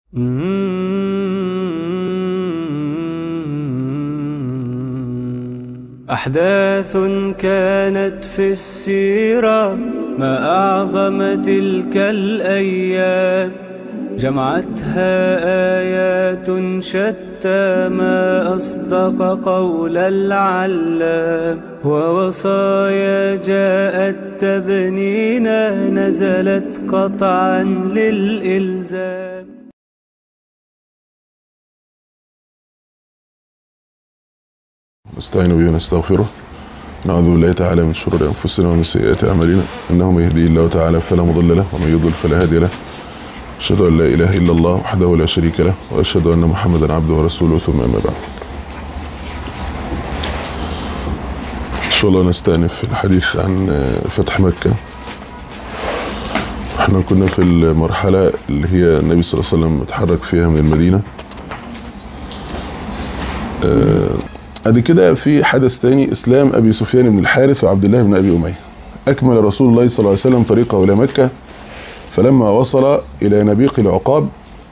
أحداث كانت في السيرة ما أعظم تلك الأيام جمعتها آيات شتى ما أصدق قول العلام ووصايا جاءت تبنينا نزلت قطعا للإلزام نستعين به ونستغفره نعوذ بالله تعالى من شرور أنفسنا ومن سيئات أعمالنا إنه من يهدي الله تعالى فلا مضل له ومن يضلل فلا هادي له أشهد أن لا إله إلا الله وحده لا شريك له وأشهد أن محمدا عبده ورسوله ثم أما بعد إن شاء الله نستأنف الحديث عن فتح مكة احنا كنا في المرحلة اللي هي النبي صلى الله عليه وسلم اتحرك فيها من المدينة بعد كده في حدث تاني اسلام ابي سفيان بن الحارث وعبد الله بن ابي اميه اكمل رسول الله صلى الله عليه وسلم طريقه الى مكه فلما وصل الى نبيق العقاب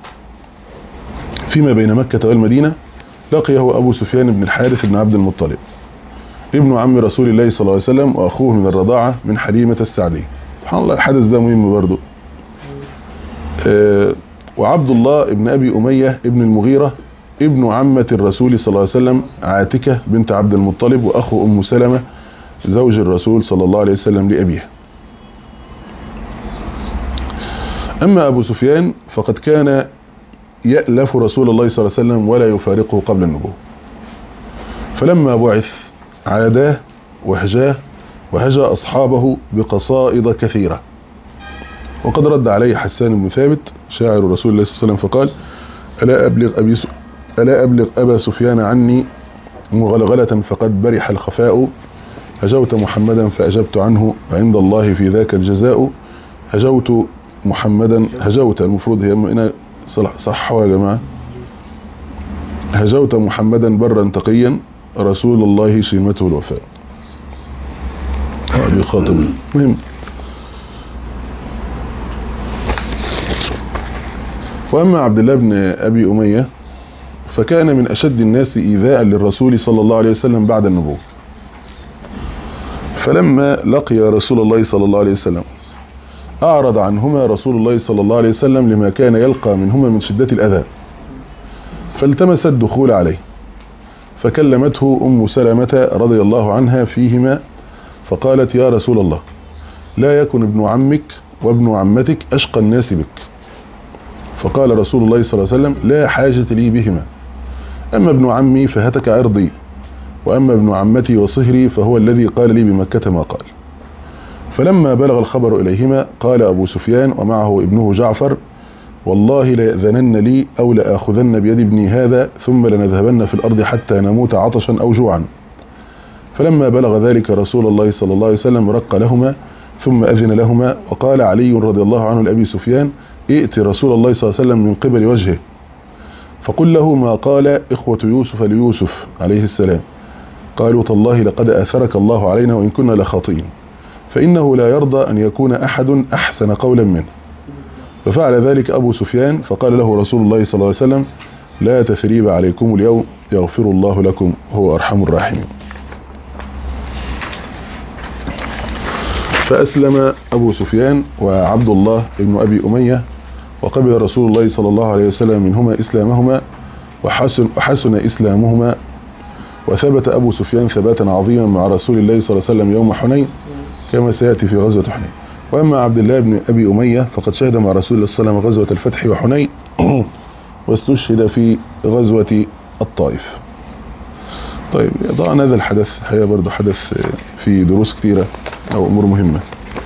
فيما بين مكه والمدينه لقيه ابو سفيان بن الحارث بن عبد المطلب ابن عم رسول الله صلى الله عليه وسلم واخوه من الرضاعه من حليمه السعديه سبحان الله الحدث ده مهم برضه أه وعبد الله ابن ابي اميه ابن المغيره ابن عمة الرسول صلى الله عليه وسلم عاتكة بنت عبد المطلب وأخو أم سلمة زوج الرسول صلى الله عليه وسلم لأبيه أما أبو سفيان فقد كان يألف رسول الله صلى الله عليه وسلم ولا يفارقه قبل النبوة فلما بعث عاداه وهجاه وهجى أصحابه بقصائد كثيرة وقد رد عليه حسان بن ثابت شاعر رسول الله صلى الله عليه وسلم فقال ألا أبلغ أبي ألا أبلغ أبا سفيان عني مغلغلة فقد برح الخفاء هجوت محمدا فأجبت عنه وعند الله في ذاك الجزاء هجوت محمدا هجوت المفروض هي هنا صح يا جماعة هجوت محمدا برا تقيا رسول الله شيمته الوفاء هذه خاطب مهم وأما عبد الله بن أبي أمية فكان من أشد الناس إيذاء للرسول صلى الله عليه وسلم بعد النبوة فلما لقي رسول الله صلى الله عليه وسلم أعرض عنهما رسول الله صلى الله عليه وسلم لما كان يلقى منهما من شدة الأذى فالتمس الدخول عليه فكلمته أم سلمة رضي الله عنها فيهما فقالت يا رسول الله لا يكن ابن عمك وابن عمتك أشقى الناس بك فقال رسول الله صلى الله عليه وسلم لا حاجة لي بهما أما ابن عمي فهتك عرضي وأما ابن عمتي وصهري فهو الذي قال لي بمكة ما قال فلما بلغ الخبر إليهما قال أبو سفيان ومعه ابنه جعفر والله ليأذنن لي أو لآخذن بيد ابني هذا ثم لنذهبن في الأرض حتى نموت عطشا أو جوعا فلما بلغ ذلك رسول الله صلى الله عليه وسلم رق لهما ثم أذن لهما وقال علي رضي الله عنه لأبي سفيان ائت رسول الله صلى الله عليه وسلم من قبل وجهه فقل له ما قال إخوة يوسف ليوسف عليه السلام قالوا تالله لقد آثرك الله علينا وإن كنا لخاطئين فإنه لا يرضى أن يكون أحد أحسن قولا منه ففعل ذلك أبو سفيان فقال له رسول الله صلى الله عليه وسلم لا تثريب عليكم اليوم يغفر الله لكم هو أرحم الراحمين فأسلم أبو سفيان وعبد الله بن أبي أمية وقبل رسول الله صلى الله عليه وسلم منهما إسلامهما وحسن, وحسن إسلامهما وثبت أبو سفيان ثباتا عظيما مع رسول الله صلى الله عليه وسلم يوم حنين كما سيأتي في غزوة حنين وأما عبد الله بن أبي أمية فقد شهد مع رسول الله صلى الله عليه وسلم غزوة الفتح وحنين واستشهد في غزوة الطائف طيب طبعا هذا الحدث هي برضو حدث في دروس كثيرة أو أمور مهمة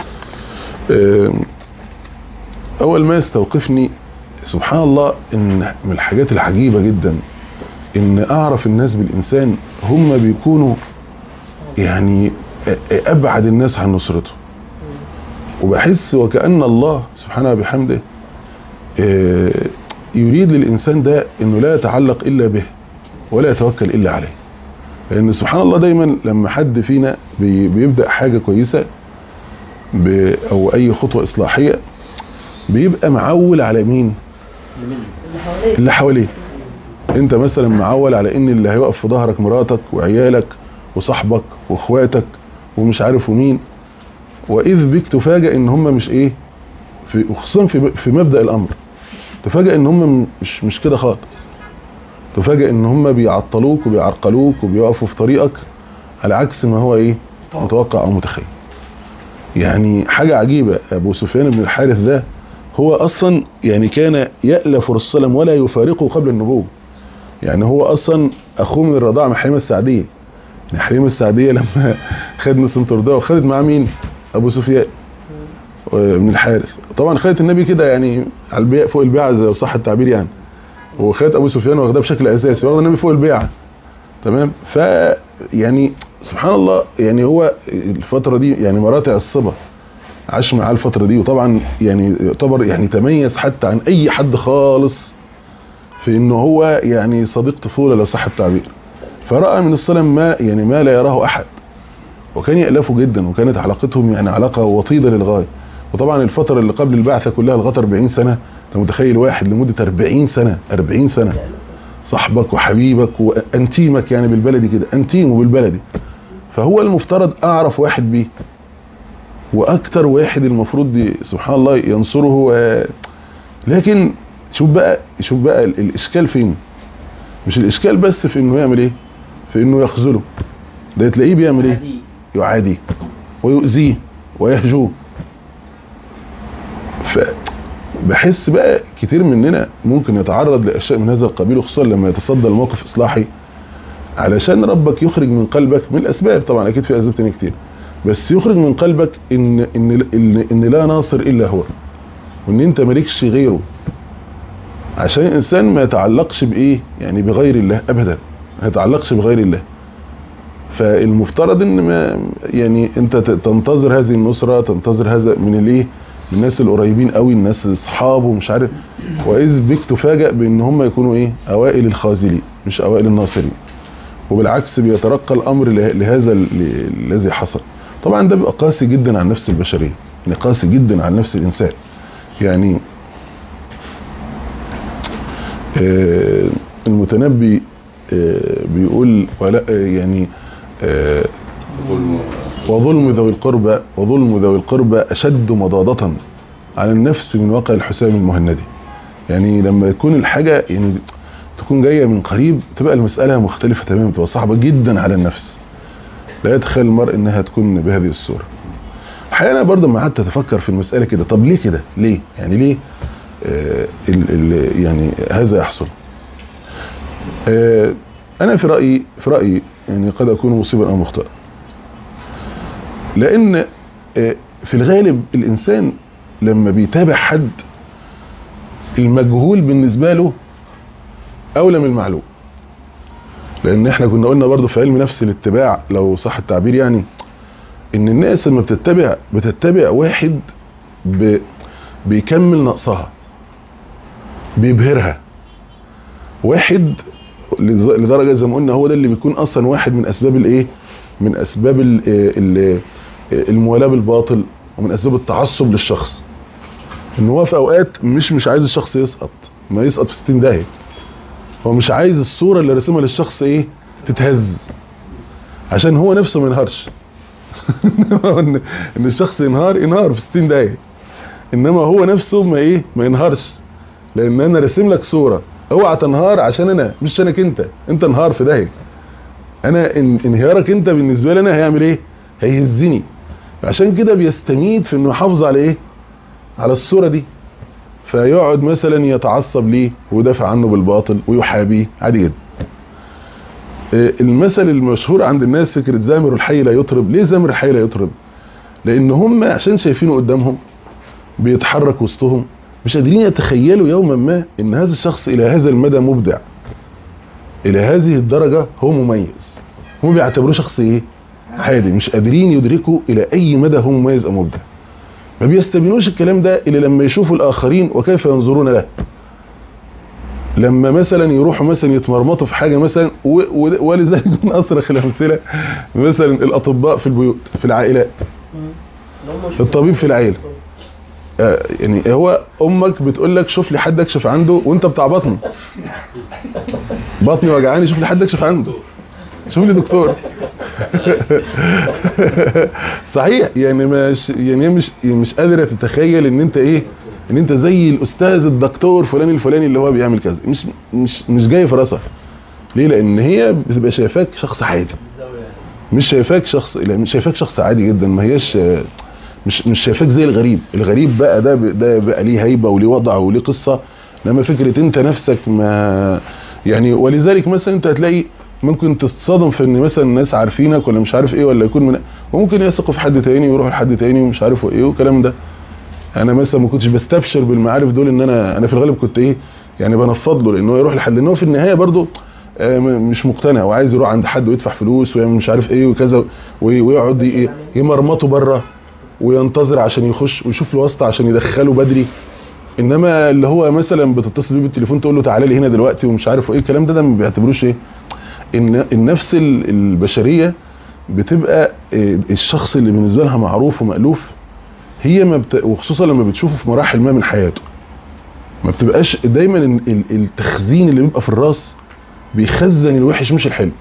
أول ما يستوقفني سبحان الله إن من الحاجات العجيبة جدا إن أعرف الناس بالإنسان هم بيكونوا يعني أبعد الناس عن نصرته وبحس وكأن الله سبحانه بحمده يريد للإنسان ده إنه لا يتعلق إلا به ولا يتوكل إلا عليه لأن سبحان الله دايما لما حد فينا بيبدأ حاجة كويسة أو أي خطوة إصلاحية بيبقى معول على مين اللي حواليه انت مثلا معول على ان اللي هيوقف في ظهرك مراتك وعيالك وصاحبك واخواتك ومش عارف ومين واذ بك تفاجئ ان هم مش ايه في وخصوصا في في مبدا الامر تفاجئ ان هم مش مش كده خالص تفاجئ ان هم بيعطلوك وبيعرقلوك وبيقفوا في طريقك على عكس ما هو ايه متوقع او متخيل يعني حاجة عجيبة ابو سفيان بن الحارث ده هو اصلا يعني كان يألف رسول الله ولا يفارقه قبل النبوة يعني هو اصلا اخوه من الرضاعة من حليمة السعدية يعني حليمة السعدية لما خد نسن ترداه وخدت معاه مين ابو سفيان بن الحارث طبعا خدت النبي كده يعني على البيع فوق البيعة زي صح التعبير يعني وخدت ابو سفيان واخدها بشكل اساسي واخد النبي فوق البيعة تمام ف يعني سبحان الله يعني هو الفترة دي يعني مراتع الصبا عاش معاه الفترة دي وطبعا يعني يعتبر يعني تميز حتى عن اي حد خالص في انه هو يعني صديق طفولة لو صح التعبير فرأى من السلام ما يعني ما لا يراه احد وكان يألفه جدا وكانت علاقتهم يعني علاقة وطيدة للغاية وطبعا الفترة اللي قبل البعثة كلها لغايه 40 سنة انت متخيل واحد لمدة 40 سنة 40 سنة صاحبك وحبيبك وانتيمك يعني بالبلدي كده انتيمه بالبلدي فهو المفترض اعرف واحد بيه واكتر واحد المفروض دي سبحان الله ينصره و... لكن شوف بقى شوف بقى الاشكال فين مش الاشكال بس في انه يعمل ايه في انه يخذله ده تلاقيه بيعمل ايه يعاديه ويؤذيه ويهجوه فبحس بقى كتير مننا ممكن يتعرض لاشياء من هذا القبيل وخصوصا لما يتصدى الموقف اصلاحي علشان ربك يخرج من قلبك من الاسباب طبعا اكيد في اسباب تانية كتير بس يخرج من قلبك ان ان ان, إن لا ناصر الا هو وان انت مالكش غيره عشان الانسان ما يتعلقش بايه يعني بغير الله ابدا ما يتعلقش بغير الله فالمفترض ان ما يعني انت تنتظر هذه النصرة تنتظر هذا من الايه الناس القريبين قوي الناس اصحابه ومش عارف واذ بك تفاجئ بان هم يكونوا ايه اوائل الخاذلين مش اوائل الناصرين وبالعكس بيترقى الامر لهذا الذي حصل طبعا ده بيبقى قاسي جدا على النفس البشريه يعني قاسي جدا على نفس الانسان يعني آه المتنبي آه بيقول ولا آه يعني وظلم ذوي القربى وظلم ذوي القربى اشد مضاضة على النفس من واقع الحسام المهندي يعني لما يكون الحاجة يعني تكون جاية من قريب تبقى المسألة مختلفة تماما تبقى صعبة جدا على النفس لا يتخيل المرء انها تكون بهذه الصورة الحقيقة انا برضه ما قعدت اتفكر في المسألة كده طب ليه كده ليه يعني ليه آه ال ال يعني هذا يحصل آه انا في رأيي في رأيي يعني قد اكون مصيبا او مخطئا لان آه في الغالب الانسان لما بيتابع حد المجهول بالنسبة له اولى من المعلوم لان احنا كنا قلنا برضو في علم نفس الاتباع لو صح التعبير يعني ان الناس لما بتتبع بتتبع واحد ب بيكمل نقصها بيبهرها واحد لدرجة زي ما قلنا هو ده اللي بيكون اصلا واحد من اسباب الايه من اسباب ال ال الموالاه بالباطل ومن اسباب التعصب للشخص ان هو في اوقات مش مش عايز الشخص يسقط ما يسقط في 60 داهيه هو مش عايز الصورة اللي رسمها للشخص ايه تتهز عشان هو نفسه ما ينهارش ان الشخص ينهار ينهار في 60 دقايق انما هو نفسه ما ايه ما ينهارش لان انا راسم لك صورة اوعى تنهار عشان انا مش عشانك انت انت انهار في داهيه انا إن انهيارك انت بالنسبة لي انا هيعمل ايه هيهزني عشان كده بيستميت في انه يحافظ على ايه على الصورة دي فيقعد مثلا يتعصب ليه ويدافع عنه بالباطل ويحابيه عادي جدا المثل المشهور عند الناس فكرة زامر الحي لا يطرب ليه زامر الحي لا يطرب لان هم عشان شايفينه قدامهم بيتحرك وسطهم مش قادرين يتخيلوا يوما ما ان هذا الشخص الى هذا المدى مبدع الى هذه الدرجة هو مميز هم بيعتبروه شخص ايه عادي مش قادرين يدركوا الى اي مدى هو مميز او مبدع ما بيستبينوش الكلام ده الا لما يشوفوا الاخرين وكيف ينظرون له لما مثلا يروحوا مثلا يتمرمطوا في حاجه مثلا ولذلك من اصرخ الامثله مثلا الاطباء في البيوت في العائلات الطبيب في العائله آه يعني هو امك بتقول لك شوف لي حد اكشف عنده وانت بتاع بطني بطني وجعاني شوف لي حد اكشف عنده شوف لي دكتور صحيح يعني مش يعني هي مش يعني مش قادره تتخيل ان انت ايه ان انت زي الاستاذ الدكتور فلان الفلاني اللي هو بيعمل كذا مش مش مش جاي في راسها ليه لان هي بتبقى شايفاك شخص عادي مش شايفاك شخص لا مش شايفاك شخص عادي جدا ما هياش مش مش شايفاك زي الغريب الغريب بقى ده ده بقى ليه هيبه وليه وضع وليه قصه لما فكره انت نفسك ما يعني ولذلك مثلا انت هتلاقي ممكن تتصادم في ان مثلا الناس عارفينك ولا مش عارف ايه ولا يكون من وممكن يثقوا في حد تاني ويروحوا لحد تاني ومش عارف ايه والكلام ده انا مثلا ما كنتش بستبشر بالمعارف دول ان انا انا في الغالب كنت ايه يعني بنفض له لان هو يروح لحد لان هو في النهايه برضه مش مقتنع وعايز يروح عند حد ويدفع فلوس ويعمل مش عارف ايه وكذا ويقعد ايه يمرمطه بره وينتظر عشان يخش ويشوف له واسطه عشان يدخله بدري انما اللي هو مثلا بتتصل بيه بالتليفون تقول له تعالى لي هنا دلوقتي ومش عارف ايه الكلام ده ده ما بيعتبروش ايه ان النفس البشريه بتبقى الشخص اللي بالنسبه لها معروف ومألوف هي ما بت... وخصوصا لما بتشوفه في مراحل ما من حياته ما بتبقاش دايما التخزين اللي بيبقى في الراس بيخزن الوحش مش الحلو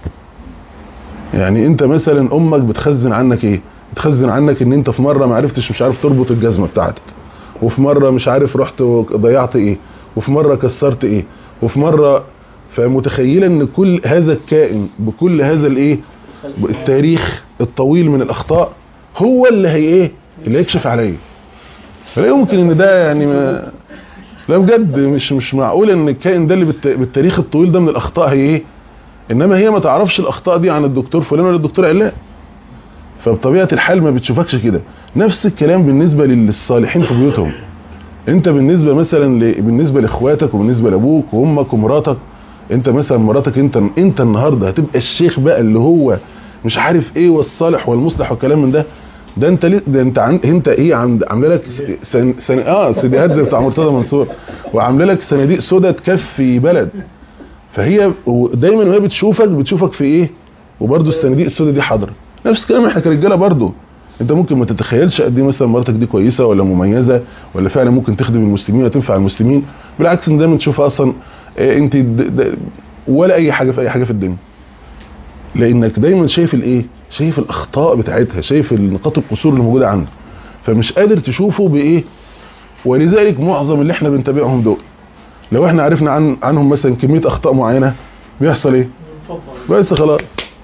يعني انت مثلا امك بتخزن عنك ايه بتخزن عنك ان انت في مره ما عرفتش مش عارف تربط الجزمه بتاعتك وفي مره مش عارف رحت ضيعت ايه وفي مره كسرت ايه وفي مره فمتخيله ان كل هذا الكائن بكل هذا الايه التاريخ الطويل من الاخطاء هو اللي هي ايه اللي يكشف عليا فلا يمكن ان ده يعني ما لا بجد مش مش معقول ان الكائن ده اللي بالتاريخ الطويل ده من الاخطاء هي ايه انما هي ما تعرفش الاخطاء دي عن الدكتور فلان ولا الدكتور علاء فبطبيعه الحال ما بتشوفكش كده نفس الكلام بالنسبه للصالحين في بيوتهم انت بالنسبه مثلا ل... بالنسبه لاخواتك وبالنسبه لابوك وامك ومراتك انت مثلا مراتك انت انت النهارده هتبقى الشيخ بقى اللي هو مش عارف ايه والصالح والمصلح والكلام من ده ده انت ليه ده انت عن انت ايه عند عامله لك سن... سن... اه سيديهات زي بتاع مرتضى منصور وعامله لك صناديق سودا تكفي بلد فهي دايما وهي بتشوفك بتشوفك في ايه وبرده الصناديق السودا دي حاضره نفس الكلام احنا كرجاله برده انت ممكن ما تتخيلش قد ايه مثلا مراتك دي كويسه ولا مميزه ولا فعلا ممكن تخدم المسلمين وتنفع المسلمين بالعكس ان دايما تشوفها اصلا اه انت ولا اي حاجه في اي حاجه في الدنيا لانك دايما شايف الايه شايف الاخطاء بتاعتها شايف النقاط القصور اللي موجوده عنده فمش قادر تشوفه بايه ولذلك معظم اللي احنا بنتابعهم دول لو احنا عرفنا عن عنهم مثلا كميه اخطاء معينه بيحصل ايه بس خلاص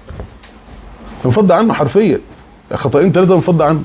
نفض عنه حرفيا خطأين ثلاثه نفض عنه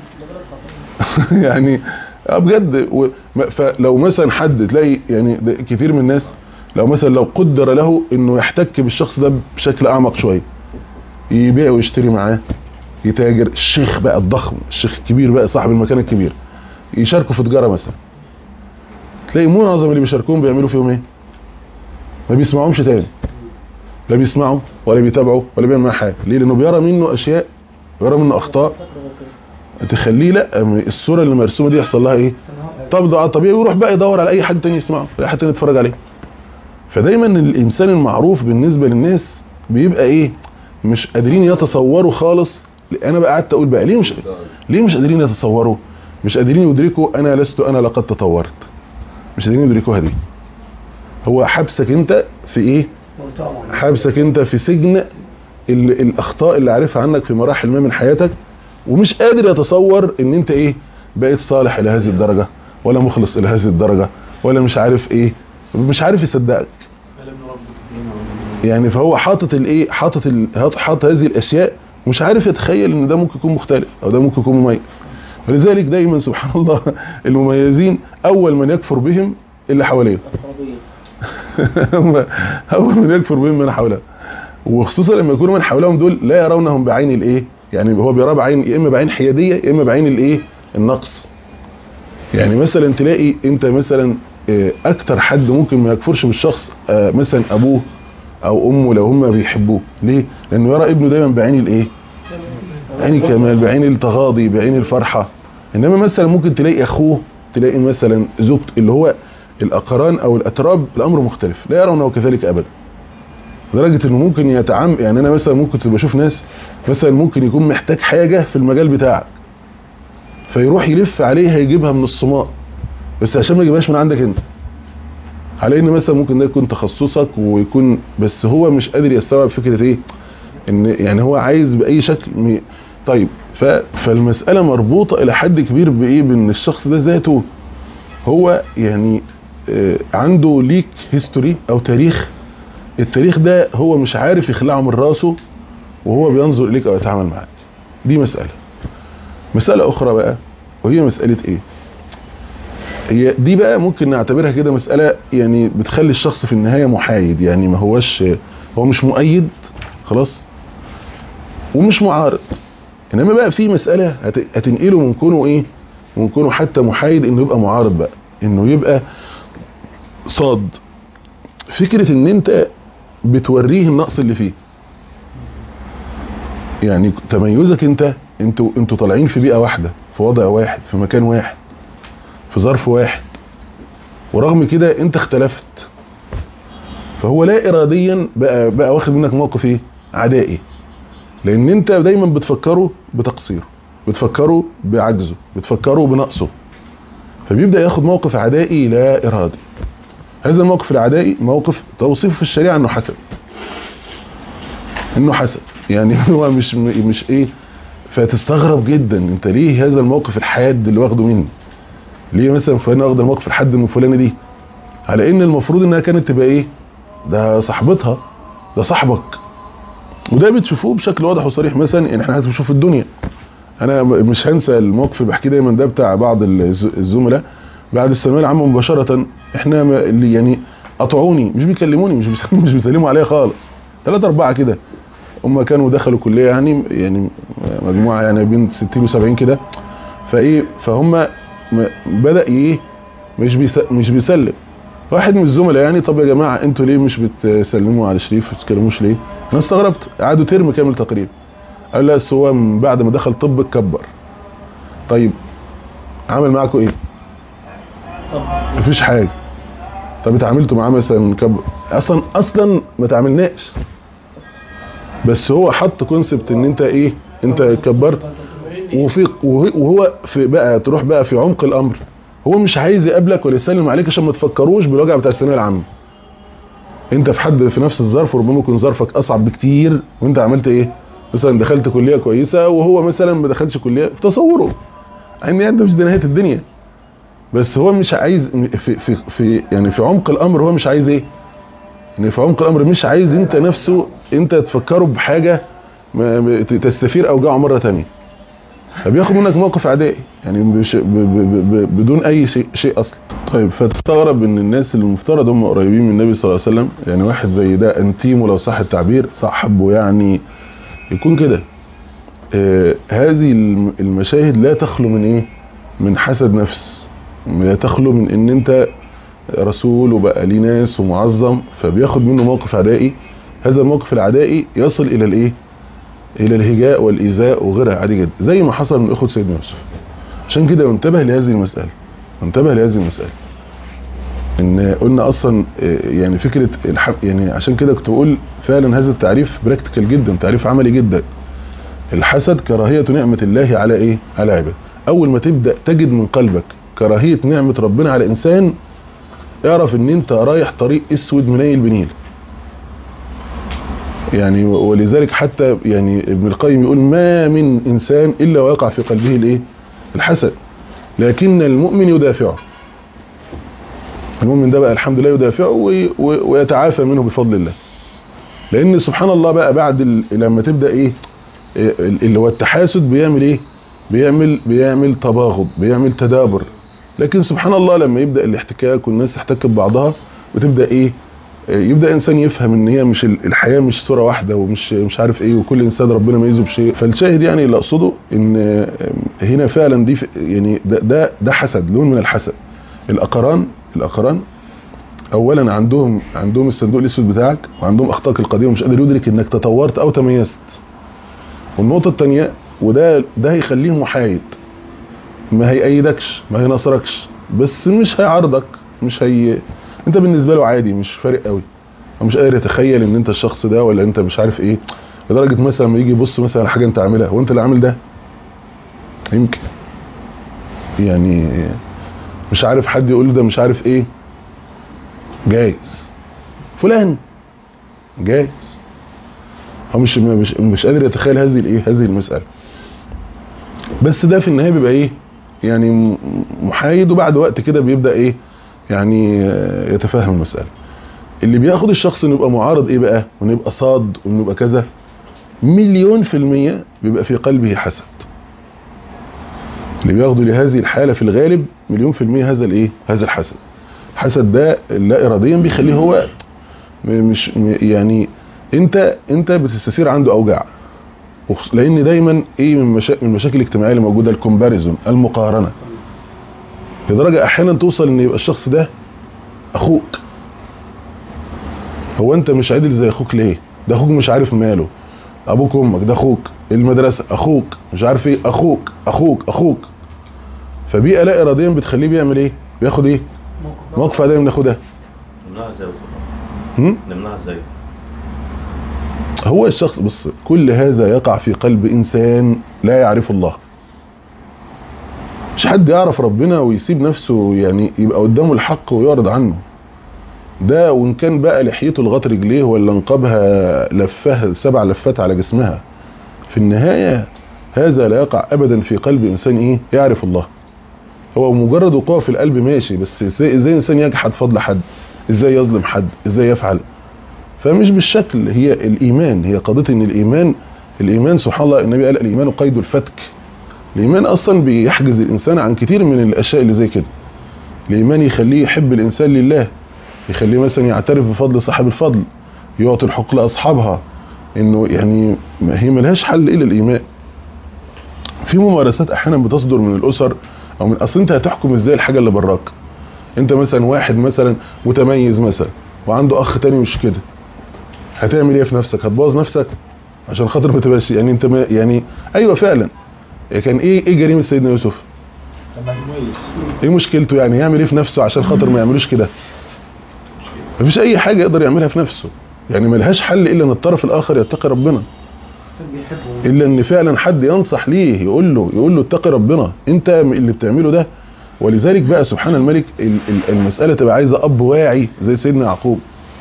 يعني بجد فلو مثلا حد تلاقي يعني كتير من الناس لو مثلا لو قدر له انه يحتك بالشخص ده بشكل اعمق شويه يبيع ويشتري معاه يتاجر الشيخ بقى الضخم الشيخ الكبير بقى صاحب المكان الكبير يشاركوا في تجاره مثلا تلاقي معظم اللي بيشاركوهم بيعملوا فيهم ايه ما بيسمعهمش تاني لا بيسمعوا ولا بيتابعوا ولا بيعمل معاه حاجه ليه لانه بيرى منه اشياء بيرى منه اخطاء تخليه لا الصوره اللي مرسومه دي يحصل لها ايه تبضع على الطبيعي ويروح بقى يدور على اي حد تاني يسمعه اي حد تاني يتفرج عليه فدايما الانسان المعروف بالنسبه للناس بيبقى ايه مش قادرين يتصوروا خالص انا بقى قعدت اقول بقى ليه مش ليه مش قادرين يتصوروا مش قادرين يدركوا انا لست انا لقد تطورت مش قادرين يدركوها دي هو حبسك انت في ايه حبسك انت في سجن الاخطاء اللي عارفها عنك في مراحل ما من حياتك ومش قادر يتصور ان انت ايه بقيت صالح الى هذه الدرجة ولا مخلص الى هذه الدرجة ولا مش عارف ايه مش عارف يصدقك يعني فهو حاطط الايه حاطط حاطط هذه الاشياء مش عارف يتخيل ان ده ممكن يكون مختلف او ده ممكن يكون مميز ولذلك دايما سبحان الله المميزين اول من يكفر بهم اللي حواليه اول من يكفر بهم من حوله وخصوصا لما يكونوا من حولهم دول لا يرونهم بعين الايه يعني هو بيراه بعين يا اما بعين حياديه يا اما بعين الايه النقص يعني مثلا تلاقي انت مثلا اكتر حد ممكن ما يكفرش بالشخص مثلا ابوه او امه لو هم بيحبوه ليه لانه يرى ابنه دايما بعين الايه بعين الكمال بعين التغاضي بعين الفرحه انما مثلا ممكن تلاقي اخوه تلاقي مثلا زوجته اللي هو الاقران او الاتراب الامر مختلف لا يرونه كذلك ابدا لدرجه انه ممكن يتعم يعني انا مثلا ممكن تبقى بشوف ناس مثلا ممكن يكون محتاج حاجه في المجال بتاعك فيروح يلف عليها يجيبها من الصماء بس عشان ما يجيبهاش من عندك انت على ان مثلا ممكن ده يكون تخصصك ويكون بس هو مش قادر يستوعب فكره ايه ان يعني هو عايز باي شكل م... طيب ف... فالمساله مربوطه الى حد كبير بايه بان الشخص ده ذاته هو يعني آه، عنده ليك هيستوري او تاريخ التاريخ ده هو مش عارف يخلعه من راسه وهو بينظر اليك او يتعامل معاك دي مساله مساله اخرى بقى وهي مساله ايه هي دي بقى ممكن نعتبرها كده مسألة يعني بتخلي الشخص في النهاية محايد يعني ما هوش هو مش مؤيد خلاص ومش معارض انما بقى في مسألة هت- هتنقله من كونه ايه من كونه حتى محايد انه يبقى معارض بقى انه يبقى صاد فكرة ان انت بتوريه النقص اللي فيه يعني تميزك انت انتوا انتوا طالعين في بيئة واحدة في وضع واحد في مكان واحد في ظرف واحد ورغم كده انت اختلفت فهو لا اراديا بقى بقى واخد منك موقف ايه عدائي لان انت دايما بتفكره بتقصيره بتفكره بعجزه بتفكره بنقصه فبيبدا ياخد موقف عدائي لا ارادي هذا الموقف العدائي موقف توصيفه في الشريعه انه حسد انه حسد يعني هو مش مش ايه فتستغرب جدا انت ليه هذا الموقف الحاد اللي واخده مني ليه مثلا فلان واخد الموقف الحد من فلانه دي على ان المفروض انها كانت تبقى ايه ده صاحبتها ده صاحبك وده بتشوفوه بشكل واضح وصريح مثلا ان احنا هنشوف الدنيا انا مش هنسى الموقف اللي بحكيه دايما ده بتاع بعض الز- الزملاء بعد الثانويه العامه مباشره احنا ما- اللي يعني قطعوني مش بيكلموني مش بيس- مش بيسلموا عليا خالص ثلاثة أربعة كده هم كانوا دخلوا كلية يعني يعني مجموعة يعني بين 60 و70 كده فايه فهم م- بدأ ايه مش بيس مش بيسلم واحد من الزملاء يعني طب يا جماعة انتوا ليه مش بتسلموا على شريف ما بتتكلموش ليه انا استغربت قعدوا ترم كامل تقريبا قال لا أصل هو من بعد ما دخل طب اتكبر طيب عمل معاكم ايه مفيش حاجة طب اتعاملتوا معاه مثلا كبر اصلا اصلا ما تعاملناش بس هو حط كونسبت ان انت ايه انت كبرت وفي وهو وهو في بقى تروح بقى في عمق الامر هو مش عايز يقابلك ولا يسلم عليك عشان ما تفكروش بالوجع بتاع الثانويه العامه انت في حد في نفس الظرف وربما يكون ظرفك اصعب بكتير وانت عملت ايه مثلا دخلت كليه كويسه وهو مثلا ما دخلش كليه في تصوره ان انت مش دي نهايه الدنيا بس هو مش عايز في في في يعني في عمق الامر هو مش عايز ايه يعني في عمق الامر مش عايز انت نفسه انت تفكره بحاجه ما- ما- تستثير اوجاعه مره تانية فبياخد منك موقف عدائي يعني بش ب ب ب بدون اي شيء, شيء اصلا طيب فتستغرب ان الناس اللي المفترض هم قريبين من النبي صلى الله عليه وسلم يعني واحد زي ده انتيمو لو صح التعبير صاحبه يعني يكون كده آه هذه الم- المشاهد لا تخلو من ايه من حسد نفس لا تخلو من ان انت رسول وبقى ليه ناس ومعظم فبياخد منه موقف عدائي هذا الموقف العدائي يصل الى الايه الى الهجاء والايذاء وغيرها عادي جدا زي ما حصل من اخوه سيدنا يوسف عشان كده انتبه لهذه المساله انتبه لهذه المساله ان قلنا اصلا آه، يعني فكره الح... يعني عشان كده كنت بقول فعلا هذا التعريف براكتيكال جدا تعريف عملي جدا الحسد كراهيه نعمه الله على ايه على عباد اول ما تبدا تجد من قلبك كراهيه نعمه ربنا على انسان اعرف ان انت رايح طريق اسود منيل بنيل يعني ولذلك حتى يعني ابن القيم يقول ما من انسان الا ويقع في قلبه الايه الحسد لكن المؤمن يدافعه المؤمن ده بقى الحمد لله يدافعه وي- وي- ويتعافى منه بفضل الله لان سبحان الله بقى بعد ال- لما تبدا ايه إيه اللي هو التحاسد بيعمل ايه بيعمل بيعمل تباغض بيعمل تدابر لكن سبحان الله لما يبدا الاحتكاك والناس تحتك ببعضها وتبدا ايه يبدا انسان يفهم ان هي مش ال- الحياه مش صوره واحده ومش مش عارف ايه وكل انسان ربنا ميزه بشيء فالشاهد يعني اللي اقصده ان هنا فعلا دي ف- يعني ده ده ده حسد لون من الحسد الاقران الاقران اولا عندهم عندهم الصندوق الاسود بتاعك وعندهم اخطائك القديمه مش قادر يدرك انك تطورت او تميزت والنقطه الثانيه وده ده هيخليه محايد ما هيأيدكش ما هينصركش بس مش هيعارضك مش هي انت بالنسبه له عادي مش فارق قوي هو مش قادر يتخيل ان انت الشخص ده ولا انت مش عارف ايه لدرجه مثلا لما يجي يبص مثلا على حاجه انت عاملها هو انت اللي عامل ده يمكن يعني مش عارف حد يقول له ده مش عارف ايه جايز فلان جايز هو مش مش مش قادر يتخيل هذه الايه هذه المساله بس ده في النهايه بيبقى ايه يعني م- محايد وبعد وقت كده بيبدا ايه يعني آه، يتفهم المساله اللي بياخد الشخص انه يبقى معارض ايه بقى وانه يبقى صاد وانه يبقى كذا مليون في المية بيبقى في قلبه حسد اللي بياخده لهذه الحالة في الغالب مليون في المية هذا الايه هذا الحسد الحسد ده لا اراديا بيخليه هو م- مش م- يعني انت انت بتستثير عنده اوجاع وخص- لان دايما ايه من مشا... من المشاكل الاجتماعيه اللي موجوده الكومباريزون المقارنه لدرجه احيانا توصل ان يبقى الشخص ده اخوك هو انت مش عادل زي اخوك ليه ده اخوك مش عارف ماله ابوك وامك ده اخوك المدرسه اخوك مش عارف ايه اخوك اخوك اخوك فبيئه لا اراديا بتخليه بيعمل ايه بياخد ايه موقف دايما ناخدها نمنعها ازاي هم؟ نمنعها ازاي هو الشخص بص كل هذا يقع في قلب انسان لا يعرف الله مش حد يعرف ربنا ويسيب نفسه يعني يبقى قدامه الحق ويعرض عنه ده وان كان بقى لحيته لغايه رجليه ولا نقابها لفها سبع لفات على جسمها في النهايه هذا لا يقع ابدا في قلب انسان ايه يعرف الله هو مجرد وقوع في القلب ماشي بس ازاي ازاي انسان يجحد فضل حد ازاي يظلم حد ازاي يفعل فمش بالشكل هي الايمان هي قضيه ان الايمان الايمان سبحان الله النبي قال الايمان قيد الفتك الايمان اصلا بيحجز الانسان عن كتير من الاشياء اللي زي كده الايمان يخليه يحب الانسان لله يخليه مثلا يعترف بفضل صاحب الفضل يعطي الحقوق لاصحابها انه يعني ما هي ملهاش حل الا الايمان في ممارسات احيانا بتصدر من الاسر او من اصل انت هتحكم ازاي الحاجه اللي براك انت مثلا واحد مثلا متميز مثلا وعنده اخ تاني مش كده هتعمل ايه في نفسك هتبوظ نفسك عشان خاطر ما تبقاش يعني انت ما يعني ايوه فعلا كان ايه ايه جريمه سيدنا يوسف ايه مشكلته يعني يعمل ايه في نفسه عشان خاطر ما يعملوش كده مفيش اي حاجه يقدر يعملها في نفسه يعني ملهاش حل الا ان الطرف الاخر يتقي ربنا الا ان فعلا حد ينصح ليه يقول له يقول له اتقي ربنا انت اللي بتعمله ده ولذلك بقى سبحان الملك ال- ال- المساله تبقى عايزه اب واعي زي سيدنا يعقوب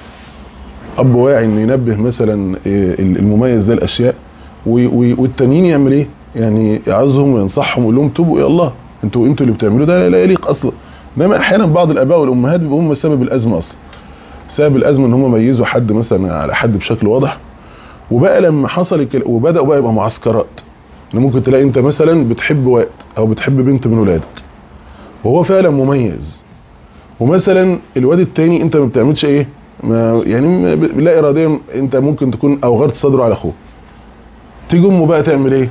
اب واعي انه ينبه مثلا إيه المميز ده الاشياء و- و- والتانيين يعمل ايه يعني يعظهم وينصحهم ويقول لهم توبوا الى الله انتوا انتوا اللي بتعملوه ده لا يليق اصلا انما احيانا بعض الاباء والامهات بيبقوا هم سبب الازمه اصلا سبب الازمه ان هم ميزوا حد مثلا على حد بشكل واضح وبقى لما حصل الكل... وبداوا بقى يبقى معسكرات ان ممكن تلاقي انت مثلا بتحب وقت او بتحب بنت من ولادك وهو فعلا مميز ومثلا الواد التاني انت ما بتعملش ايه ما يعني ما ب- لا اراديا انت ممكن تكون اوغرت صدره على اخوه تيجي امه بقى تعمل ايه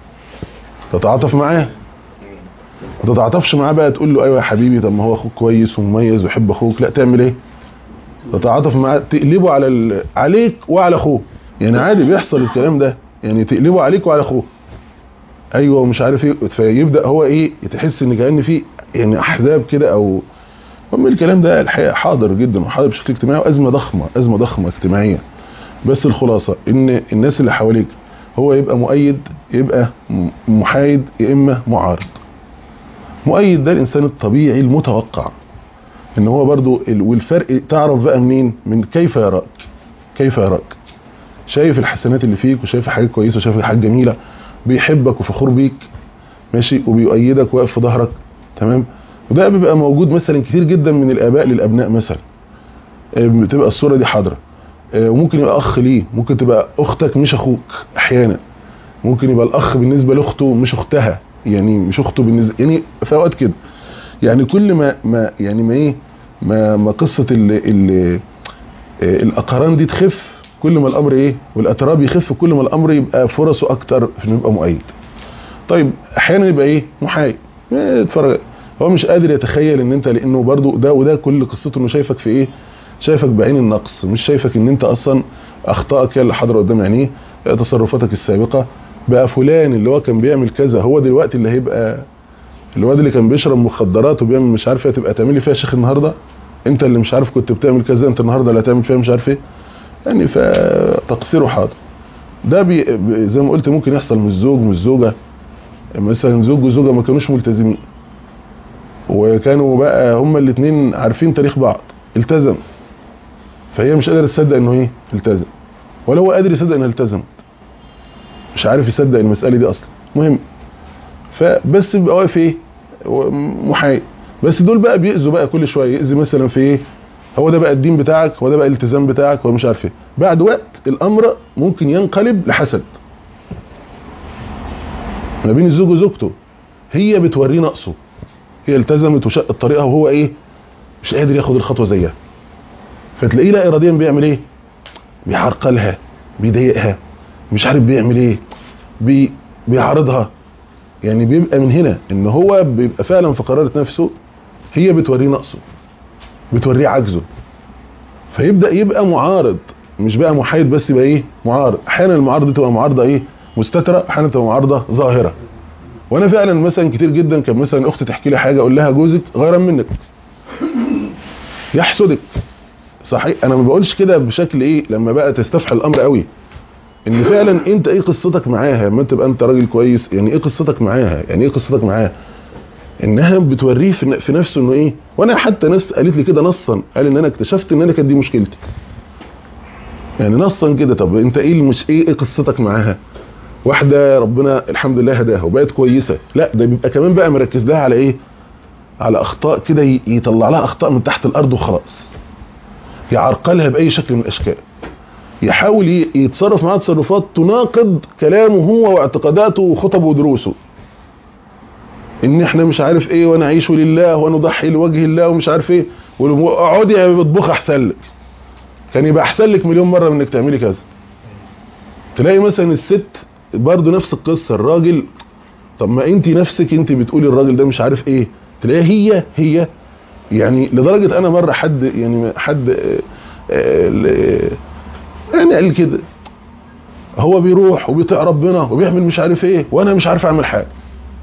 تتعاطف معاه ما تتعاطفش معاه بقى تقول له ايوه يا حبيبي طب ما هو اخوك كويس ومميز ويحب اخوك لا تعمل ايه تتعاطف معاه تقلبه على ال... عليك وعلى اخوه يعني عادي بيحصل الكلام ده يعني تقلبه عليك وعلى اخوه ايوه ومش عارف ايه فيبدا هو ايه تحس ان كان في يعني احزاب كده او المهم الكلام ده الحقيقه حاضر جدا وحاضر بشكل اجتماعي وازمه ضخمه ازمه ضخمه اجتماعيه بس الخلاصه ان الناس اللي حواليك هو يبقى مؤيد يبقى م- محايد يا اما معارض مؤيد ده الانسان الطبيعي المتوقع ان هو برضو ال- والفرق تعرف بقى منين من كيف يراك كيف يراك شايف الحسنات اللي فيك وشايف حاجات كويسه وشايف حاجات جميله بيحبك وفخور بيك ماشي وبيؤيدك واقف في ظهرك تمام وده بيبقى موجود مثلا كتير جدا من الاباء للابناء مثلا آه، بتبقى الصوره دي حاضره آه، وممكن يبقى اخ ليه ممكن تبقى اختك مش اخوك احيانا ممكن يبقى الاخ بالنسبه لاخته مش اختها يعني مش اخته بالنسبه يعني في اوقات كده يعني كل ما ما يعني ما ايه ما ما قصه ال ال الاقران دي تخف كل ما الامر ايه والاتراب يخف كل ما الامر يبقى فرصه اكتر في انه يبقى مؤيد طيب احيانا يبقى ايه محايد إيه، اتفرج هو مش قادر يتخيل ان انت لانه برضو ده وده كل قصته انه شايفك في ايه شايفك بعين النقص مش شايفك ان انت اصلا اخطائك هي اللي حاضره قدام عينيه تصرفاتك السابقه بقى فلان اللي هو كان بيعمل كذا هو دلوقتي اللي هيبقى الواد اللي كان بيشرب مخدرات وبيعمل مش عارف ايه تبقى تعمل لي فيها شيخ النهارده انت اللي مش عارف كنت بتعمل كذا انت النهارده اللي هتعمل فيها مش عارف ايه يعني فتقصيره حاضر ده بي زي ما قلت ممكن يحصل من الزوج من الزوجه مثلا زوج وزوجه ما كانوش ملتزمين وكانوا بقى هما الاثنين عارفين تاريخ بعض التزم فهي مش قادره تصدق انه ايه التزم ولا هو قادر يصدق انها التزمت مش عارف يصدق المساله دي اصلا مهم فبس بيبقى واقف ايه محايد بس دول بقى بيأذوا بقى كل شويه يأذي مثلا في ايه هو ده بقى الدين بتاعك هو ده بقى الالتزام بتاعك هو مش عارف ايه بعد وقت الامر ممكن ينقلب لحسد ما بين الزوج وزوجته هي بتوريه نقصه هي التزمت وشقت طريقها وهو ايه مش قادر ياخد الخطوه زيها فتلاقيه لا اراديا بيعمل ايه بيعرقلها بيضايقها مش عارف بيعمل ايه بي بيعارضها يعني بيبقى من هنا ان هو بيبقى فعلا في قرارة نفسه هي بتوريه نقصه بتوريه عجزه فيبدا يبقى معارض مش بقى محايد بس يبقى ايه معارض احيانا المعارضه تبقى معارضه ايه مستتره احيانا تبقى معارضه ظاهره وانا فعلا مثلا كتير جدا كان مثلا اختي تحكي لي حاجه اقول لها جوزك غيرا منك يحسدك صحيح انا ما بقولش كده بشكل ايه لما بقى تستفحل الامر قوي ان فعلا انت ايه قصتك معاها لما تبقى انت راجل كويس يعني ايه قصتك معاها يعني ايه قصتك معاها انها بتوريه في في نفسه انه ايه وانا حتى ناس قالت لي كده نصا قال ان انا اكتشفت ان انا كانت دي مشكلتي يعني نصا كده طب انت ايه مش ايه, إيه قصتك معاها واحده ربنا الحمد لله هداها وبقت كويسه لا ده بيبقى كمان بقى مركز لها على ايه على اخطاء كده يطلع لها اخطاء من تحت الارض وخلاص يعرقلها باي شكل من الاشكال يحاول يتصرف معاها تصرفات تناقض كلامه هو واعتقاداته وخطبه ودروسه ان احنا مش عارف ايه ونعيش لله ونضحي لوجه الله ومش عارف ايه اقعدي يا بتطبخ احسن لك كان يبقى احسن لك مليون مره من انك تعملي كذا تلاقي مثلا الست برضه نفس القصه الراجل طب ما انت نفسك انت بتقولي الراجل ده مش عارف ايه تلاقيها هي هي يعني لدرجه انا مره حد يعني حد آآ آآ يعني قال كده هو بيروح وبيطيع ربنا وبيعمل مش عارف ايه وانا مش عارف اعمل حاجه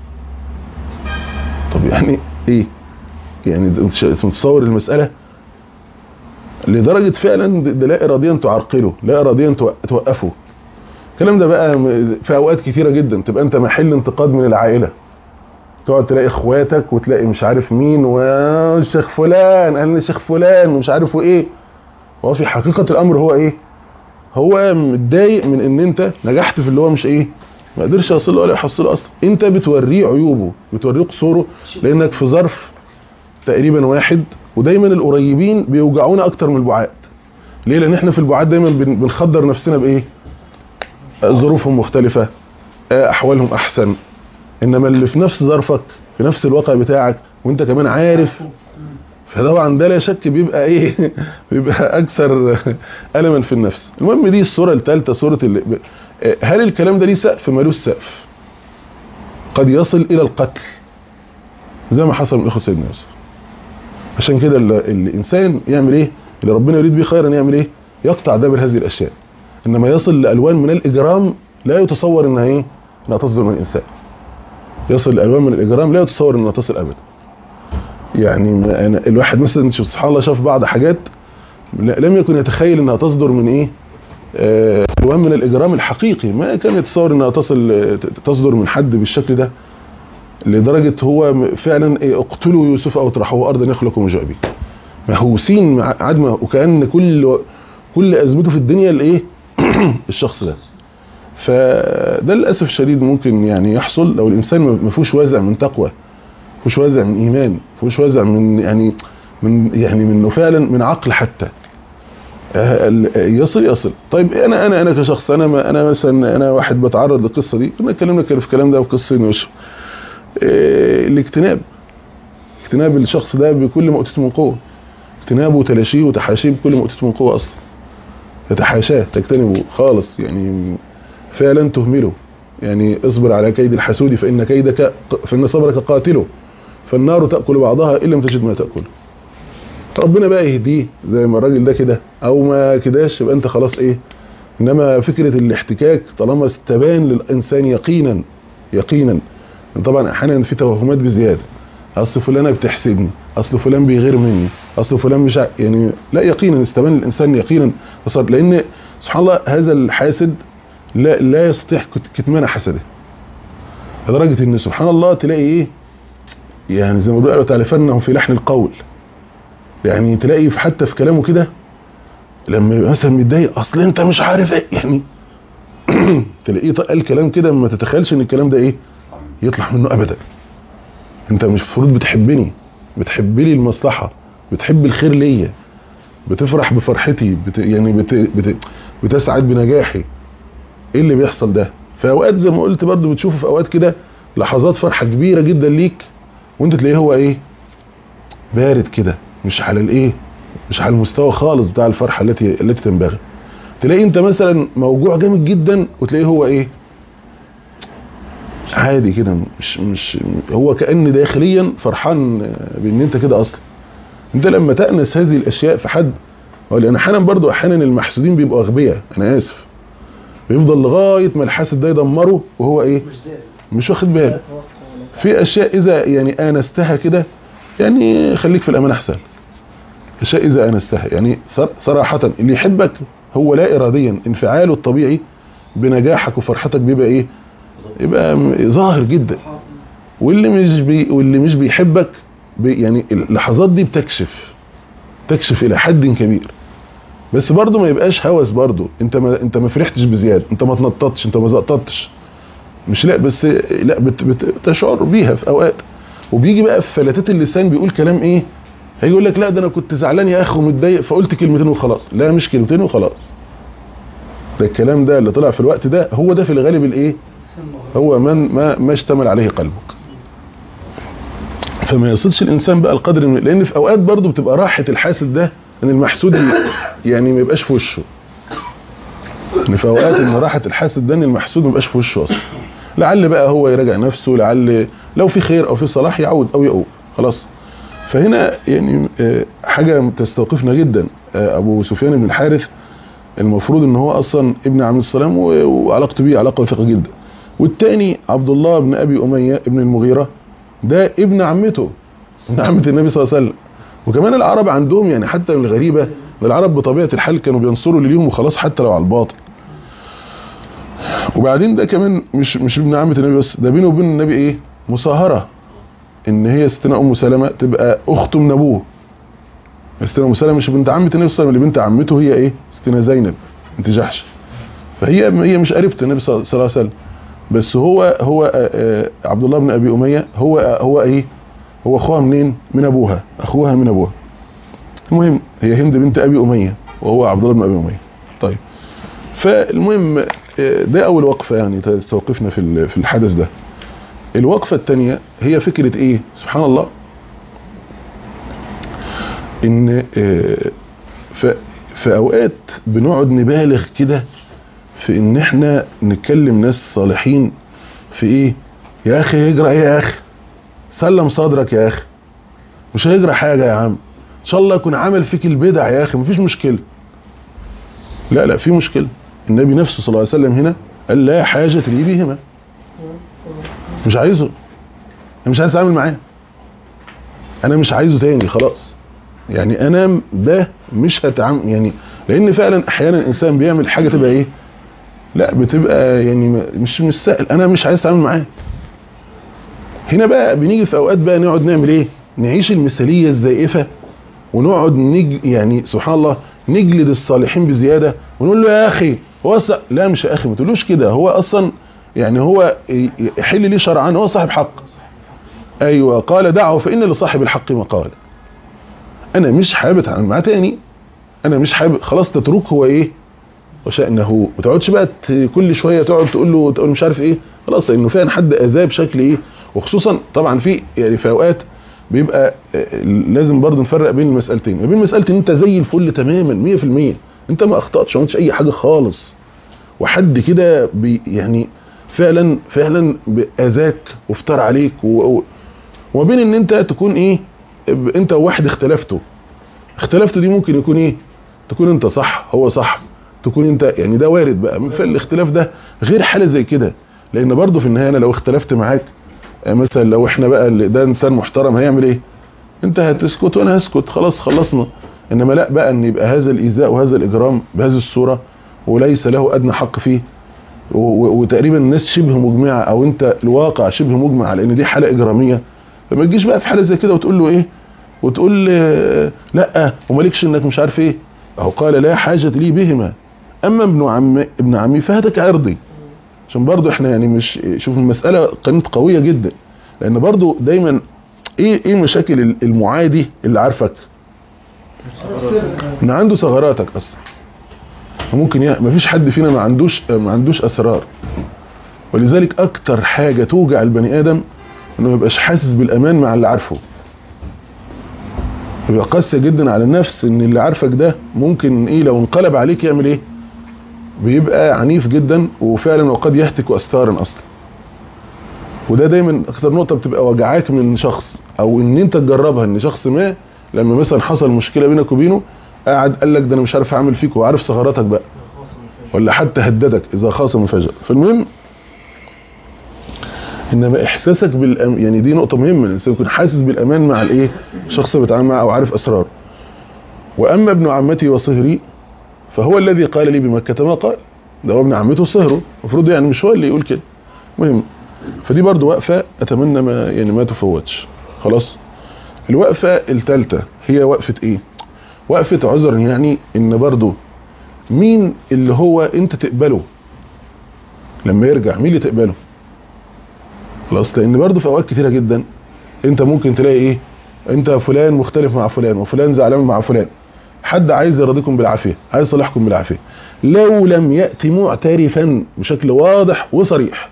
طب يعني ايه يعني انت متصور المساله لدرجه فعلا ده لا اراديا تعرقله لا اراديا توقفه الكلام ده بقى في اوقات كتيره جدا تبقى انت محل انتقاد من العائله تقعد تلاقي اخواتك وتلاقي مش عارف مين والشيخ فلان قال الشيخ فلان ومش عارف ايه هو في حقيقه الامر هو ايه هو متضايق من ان انت نجحت في اللي هو مش ايه ما قدرش يوصل له ولا يحصله اصلا انت بتوريه عيوبه بتوريه قصوره لانك في ظرف تقريبا واحد ودايما القريبين بيوجعونا اكتر من البعاد ليه لان احنا في البعاد دايما بنخدر نفسنا بايه ظروفهم مختلفه احوالهم احسن انما اللي في نفس ظرفك في نفس الواقع بتاعك وانت كمان عارف فطبعا ده لا شك بيبقى ايه بيبقى اكثر الما في النفس المهم دي الصوره الثالثه صوره اللي هل الكلام ده ليه سقف ملوش سقف قد يصل الى القتل زي ما حصل من اخو سيدنا يوسف عشان كده الانسان يعمل ايه اللي ربنا يريد به خيرا يعمل ايه يقطع دابر هذه الاشياء انما يصل لالوان من الاجرام لا يتصور انها ايه انها تصدر من الانسان يصل لالوان من الاجرام لا يتصور انها تصل ابدا يعني أنا الواحد مثلا سبحان الله شاف بعض حاجات لم يكن يتخيل انها تصدر من ايه الوان من الاجرام الحقيقي ما كان يتصور انها تصل تصدر من حد بالشكل ده لدرجه هو فعلا إيه اقتلوا يوسف او اطرحوه ارضا يخلقكم وجاء به مهووسين عدمه وكان كل كل ازمته في الدنيا الايه الشخص ده فده للاسف الشديد ممكن يعني يحصل لو الانسان ما فيهوش وازع من تقوى فيهوش وازع من ايمان فيهوش وازع من يعني من يعني منه فعلا من عقل حتى يصل يصل طيب انا انا انا كشخص انا ما انا مثلا انا واحد بتعرض للقصه دي كنا اتكلمنا في الكلام ده في قصه يوسف إيه الاجتناب اجتناب الشخص ده بكل ما اوتيته من قوه اجتنابه وتلاشيه وتحاشيه بكل ما اوتيته من قوه اصلا تتحاشاه تجتنبه خالص يعني فعلا تهمله يعني اصبر على كيد الحسود فان كيدك فان صبرك قاتله فالنار تاكل بعضها ان لم تجد ما تاكله ربنا بقى يهديه زي ما الراجل ده كده او ما كداش يبقى انت خلاص ايه انما فكره الاحتكاك طالما استبان للانسان يقينا يقينا طبعا احيانا في توهمات بزياده اصل فلانه بتحسدني اصل فلان بيغير مني اصل فلان مش يعني لا يقينا استبان الانسان يقينا فصار لان سبحان الله هذا الحاسد لا لا يستطيع كتمان حسده لدرجه ان سبحان الله تلاقي ايه يعني زي ما بيقولوا تعرفنه في لحن القول يعني تلاقي في حتى في كلامه كده لما يبقى مثلا متضايق اصل انت مش عارف ايه يعني تلاقيه قال كلام كده ما تتخيلش ان الكلام ده ايه يطلع منه ابدا انت مش المفروض بتحبني بتحب لي المصلحه بتحب الخير ليا بتفرح بفرحتي بت يعني بت بت بتسعد بنجاحي ايه اللي بيحصل ده في اوقات زي ما قلت برضو بتشوفه في اوقات كده لحظات فرحه كبيره جدا ليك وانت تلاقيه هو ايه بارد كده مش على الايه مش على المستوى خالص بتاع الفرحه التي التي تنبغي تلاقي انت مثلا موجوع جامد جدا وتلاقيه هو ايه عادي كده مش مش هو كأن داخليا فرحان بان انت كده اصلا انت لما تأنس هذه الاشياء في حد لان احيانا برضو احيانا المحسودين بيبقوا اغبياء انا اسف بيفضل لغايه ما الحاسد ده يدمره وهو ايه مش واخد باله في اشياء اذا يعني انستها كده يعني خليك في الامان احسن اشياء اذا انستها يعني صراحه اللي يحبك هو لا اراديا انفعاله الطبيعي بنجاحك وفرحتك بيبقى ايه يبقى ظاهر جدا واللي مش بي واللي مش بيحبك بي يعني اللحظات دي بتكشف تكشف الى حد كبير بس برضه ما يبقاش هوس برضه انت ما انت ما فرحتش بزياده انت ما تنططش انت ما زقططش مش لا بس لا بت بتشعر بيها في اوقات وبيجي بقى في فلاتات اللسان بيقول كلام ايه هيجي يقول لك لا ده انا كنت زعلان يا اخ ومتضايق فقلت كلمتين وخلاص لا مش كلمتين وخلاص ده الكلام ده اللي طلع في الوقت ده هو ده في الغالب الايه هو من ما ما اشتمل عليه قلبك فما يصلش الانسان بقى القدر من لان في اوقات برضه بتبقى راحه الحاسد ده ان المحسود يعني ما يبقاش في وشه يعني في اوقات ان راحه الحاسد ده ان المحسود ما يبقاش في وشه اصلا لعل بقى هو يراجع نفسه لعل لو في خير او في صلاح يعود او يقوم خلاص فهنا يعني حاجه تستوقفنا جدا ابو سفيان بن الحارث المفروض ان هو اصلا ابن عم السلام وعلاقته بيه علاقه وثيقه جدا والتاني عبد الله بن ابي اميه ابن المغيره ده ابن عمته ابن عمه النبي صلى الله عليه وسلم وكمان العرب عندهم يعني حتى من الغريبه العرب بطبيعه الحال كانوا بينصروا لليهم وخلاص حتى لو على الباطل وبعدين ده كمان مش مش ابن عمه النبي بس ده بينه وبين النبي ايه مصاهره ان هي ستنا ام سلمة تبقى اخته من ابوه ستنا ام سلمة مش بنت عمة النبي صلى الله عليه وسلم اللي بنت عمته هي ايه ستنا زينب بنت جحش فهي هي مش قريبه النبي صلى الله عليه وسلم بس هو هو عبد الله بن ابي اميه هو هو ايه هو اخوها منين من ابوها اخوها من ابوها المهم هي هند بنت ابي اميه وهو عبد الله بن ابي اميه طيب فالمهم ده اول وقفه يعني تستوقفنا في في الحدث ده الوقفة الثانية هي فكرة ايه سبحان الله ان في اوقات بنقعد نبالغ كده في ان احنا نتكلم ناس صالحين في ايه يا اخي يجرى ايه يا اخي سلم صدرك يا اخي مش هيجرى حاجة يا عم ان شاء الله يكون عمل فيك البدع يا اخي مفيش مشكلة لا لا في مشكلة النبي نفسه صلى الله عليه وسلم هنا قال لا حاجة لي بهما مش عايزه انا مش عايز اتعامل معاه انا مش عايزه تاني خلاص يعني انا ده مش هتعامل يعني لان فعلا احيانا الانسان بيعمل حاجه تبقى ايه لا بتبقى يعني مش مش سهل انا مش عايز اتعامل معاه هنا بقى بنيجي في اوقات بقى نقعد نعمل ايه نعيش المثاليه الزائفه ونقعد نج يعني سبحان الله نجلد الصالحين بزياده ونقول له يا اخي هو لا مش يا اخي ما تقولوش كده هو اصلا يعني هو يحل لي شرعا هو صاحب حق ايوه قال دعه فان لصاحب الحق مقال انا مش حابب اتعامل معاه تاني انا مش حابب خلاص تترك هو ايه وشأنه ما تقعدش بقى كل شويه تقعد تقول له تقول مش عارف ايه خلاص لانه فعلا حد اذاه بشكل ايه وخصوصا طبعا في يعني في اوقات بيبقى لازم برضه نفرق بين المسالتين ما بين مساله ان انت زي الفل تماما 100% انت ما اخطاتش ما عملتش اي حاجه خالص وحد كده يعني فعلا فعلا اذاك وافترى عليك و... وبين ان انت تكون ايه انت وواحد اختلفتوا اختلفتوا دي ممكن يكون ايه تكون انت صح هو صح تكون انت يعني ده وارد بقى فالاختلاف ده غير حاله زي كده لان برضه في النهايه انا لو اختلفت معاك مثلا لو احنا بقى اللي ده انسان محترم هيعمل ايه انت هتسكت وانا هسكت خلاص خلصنا انما لا بقى ان يبقى هذا الايذاء وهذا الاجرام بهذه الصوره وليس له ادنى حق فيه وتقريبا الناس شبه مجمعه او انت الواقع شبه مجمع على ان دي حاله اجراميه فما تجيش بقى في حاله زي كده وتقول له ايه وتقول آه، لا ومالكش انك مش عارف ايه اهو قال لا حاجه لي بهما اما ابن عم ابن عمي فهذا كعرضي عشان برضو احنا يعني مش شوف المساله كانت قويه جدا لان برضو دايما ايه ايه مشاكل المعادي اللي عارفك ان عنده ثغراتك اصلا ممكن يعني مفيش حد فينا ما عندوش ما عندوش اسرار ولذلك اكتر حاجه توجع البني ادم انه ما يبقاش حاسس بالامان مع اللي عارفه يبقى قاسيه جدا على النفس ان اللي عارفك ده ممكن ايه لو انقلب عليك يعمل ايه بيبقى عنيف جدا وفعلا وقد يهتك استارا اصلا وده دايما اكتر نقطه بتبقى وجعاك من شخص او ان انت تجربها ان شخص ما لما مثلا حصل مشكله بينك وبينه قاعد قال لك ده انا مش عارف اعمل فيك وعارف ثغراتك بقى ولا حتى هددك اذا خاصم فجأة فالمهم انما احساسك بالأم... يعني دي نقطه مهمه الانسان يكون حاسس بالامان مع الايه الشخص اللي بيتعامل معه او عارف اسراره واما ابن عمتي وصهري فهو الذي قال لي بمكه ما قال ده هو ابن عمته صهره المفروض يعني مش هو اللي يقول كده مهم فدي برضو وقفه اتمنى ما يعني ما تفوتش خلاص الوقفه الثالثه هي وقفه ايه وقفه عذر يعني ان برضو مين اللي هو انت تقبله لما يرجع مين اللي تقبله خلاص لان برضه في اوقات كتيره جدا انت ممكن تلاقي ايه انت فلان مختلف مع فلان وفلان زعلان مع فلان حد عايز يرضيكم بالعافيه عايز يصالحكم بالعافيه لو لم ياتي معترفا بشكل واضح وصريح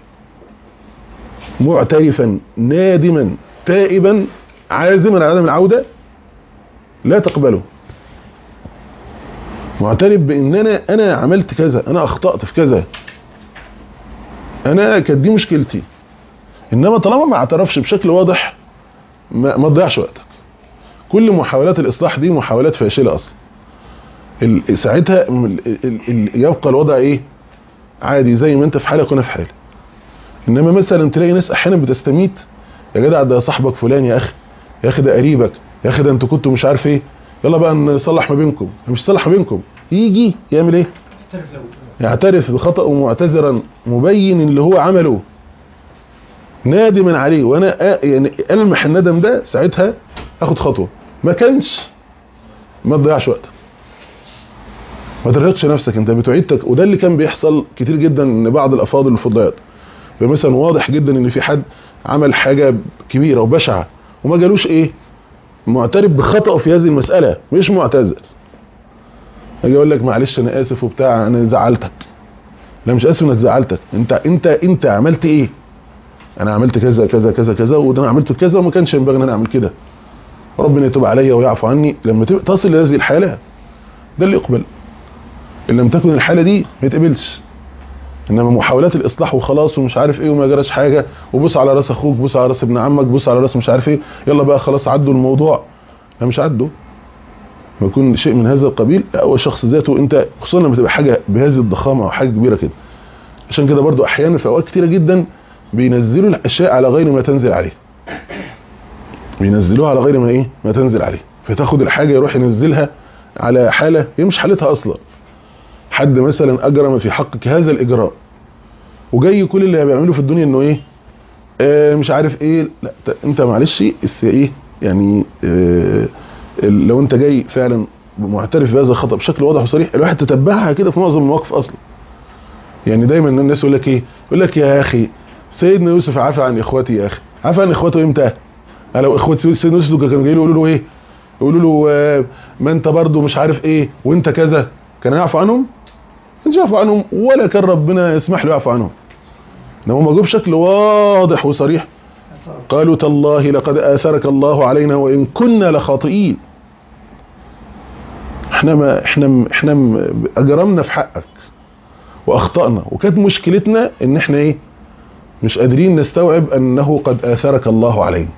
معترفا نادما تائبا عازما على عدم العوده لا تقبله معترف بان انا انا عملت كذا انا اخطات في كذا انا كانت دي مشكلتي انما طالما ما اعترفش بشكل واضح ما, ما تضيعش وقتك كل محاولات الاصلاح دي محاولات فاشله اصلا ال- ساعتها ال- ال- ال- يبقى الوضع ايه عادي زي ما انت في حاله كنا في حاله انما مثلا تلاقي ناس احيانا بتستميت يا جدع ده صاحبك فلان يا اخي يا اخي ده قريبك يا اخي ده انتوا كنتوا مش عارف ايه يلا بقى نصلح ما بينكم مش صلح ما بينكم يجي يعمل ايه يعترف بخطأه معتذرا مبين اللي هو عمله نادما عليه وانا آ- يعني المح الندم ده ساعتها اخد خطوه ما كانش ما تضيعش وقتك ما ترهقش نفسك انت بتعيد تك... وده اللي كان بيحصل كتير جدا ان بعض الافاضل الفضيات مثلا واضح جدا ان في حد عمل حاجه كبيره وبشعه وما جالوش ايه معترف بخطأه في هذه المساله مش معتذر اجي اقول لك معلش انا اسف وبتاع انا زعلتك لا مش اسف انك زعلتك انت انت انت عملت ايه انا عملت كذا كذا كذا كذا وده انا عملت كذا وما كانش ينبغي ان انا اعمل كده ربنا يتوب عليا ويعفو عني لما تبقى تصل لهذه الحاله ده اللي يقبل ان لم تكن الحاله دي ما يتقبلش انما محاولات الاصلاح وخلاص ومش عارف ايه وما جراش حاجه وبص على راس اخوك بص على راس ابن عمك بص على راس مش عارف ايه يلا بقى خلاص عدوا الموضوع لا مش عدوا ما يكون شيء من هذا القبيل هو الشخص ذاته انت خصوصا لما تبقى حاجه بهذه الضخامه او حاجه كبيره كده عشان كده برضو احيانا في اوقات كتيره جدا بينزلوا الاشياء على غير ما تنزل عليه بينزلوها على غير ما ايه ما تنزل عليه فتاخد الحاجه يروح ينزلها على حاله هي مش حالتها اصلا حد مثلا اجرم في حقك هذا الاجراء وجاي كل اللي بيعمله في الدنيا انه ايه آه مش عارف ايه لا ت- انت معلش اس ايه يعني آه لو انت جاي فعلا معترف بهذا الخطا بشكل واضح وصريح الواحد تتبعها كده في معظم المواقف اصلا يعني دايما الناس يقول لك ايه يقول لك يا اخي سيدنا يوسف عفى عن اخواتي يا اخي عفى عن اخواته امتى أنا لو اخوات سيدنا يوسف كانوا جايين يقولوا له ايه يقولوا له آه، ما انت برضو مش عارف ايه وانت كذا كان يعفو عنهم كانش يعفو عنهم ولا كان ربنا يسمح له يعفو عنهم انما هم جوا بشكل واضح وصريح قالوا تالله لقد آثرك الله علينا وإن كنا لخاطئين احنا ما احنا احنا م- اجرمنا في حقك واخطأنا وكانت مشكلتنا ان احنا ايه مش قادرين نستوعب انه قد آثرك الله علينا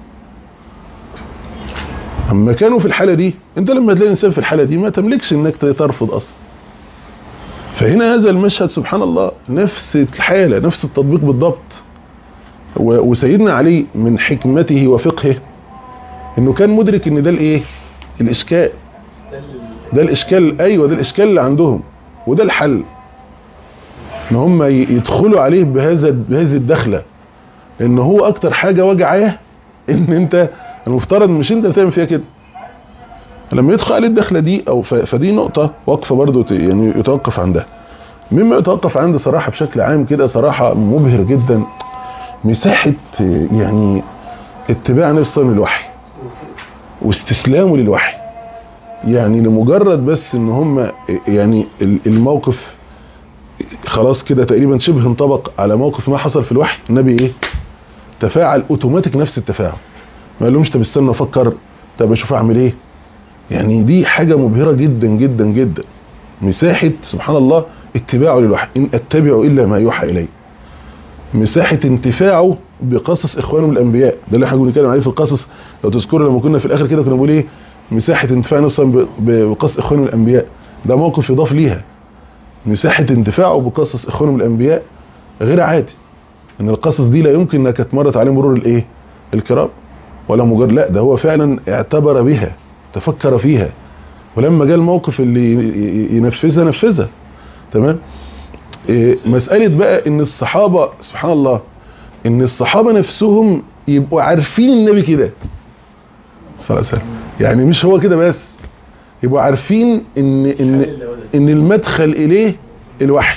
اما كانوا في الحالة دي انت لما تلاقي انسان في الحالة دي ما تملكش انك ترفض اصلا فهنا هذا المشهد سبحان الله نفس الحالة نفس التطبيق بالضبط و- وسيدنا علي من حكمته وفقهه انه كان مدرك ان ده الايه الاشكال ده الاشكال ايوه ده الاشكال اللي عندهم وده الحل ان هم ي- يدخلوا عليه بهذا بهذه الدخله ان هو اكتر حاجه وجعاه ان انت المفترض مش انت اللي تعمل فيها كده لما يدخل عليه الدخله دي او ف- فدي نقطه واقفه برضو ت- يعني يتوقف عندها مما يتوقف عند صراحه بشكل عام كده صراحه مبهر جدا مساحه يعني اتباع نفس صنم الوحي واستسلامه للوحي يعني لمجرد بس ان هم يعني ال- الموقف خلاص كده تقريبا شبه انطبق على موقف ما حصل في الوحي النبي ايه تفاعل اوتوماتيك نفس التفاعل ما قالهمش طب استنى افكر طب اشوف اعمل ايه يعني دي حاجه مبهره جدا جدا جدا مساحه سبحان الله اتباعه للوحي ان اتبع الا ما يوحى الي مساحه انتفاعه بقصص اخوانه من الانبياء ده اللي احنا كنا بنتكلم عليه في القصص لو تذكروا لما كنا في الاخر كده كنا بنقول ايه مساحه انتفاع نصا ب- بقصص اخوانه من الانبياء ده موقف يضاف ليها مساحه انتفاعه بقصص اخوانه من الانبياء غير عادي ان القصص دي لا يمكن انها كانت مرت عليه مرور الايه الكرام ولا مجرد لا ده هو فعلا اعتبر بها تفكر فيها ولما جاء الموقف اللي ي- ي- ينفذها نفذها تمام إيه، مسألة بقى ان الصحابة سبحان الله ان الصحابة نفسهم يبقوا عارفين النبي كده صلى الله عليه وسلم يعني مش هو كده بس يبقوا عارفين ان ان ان المدخل اليه الوحي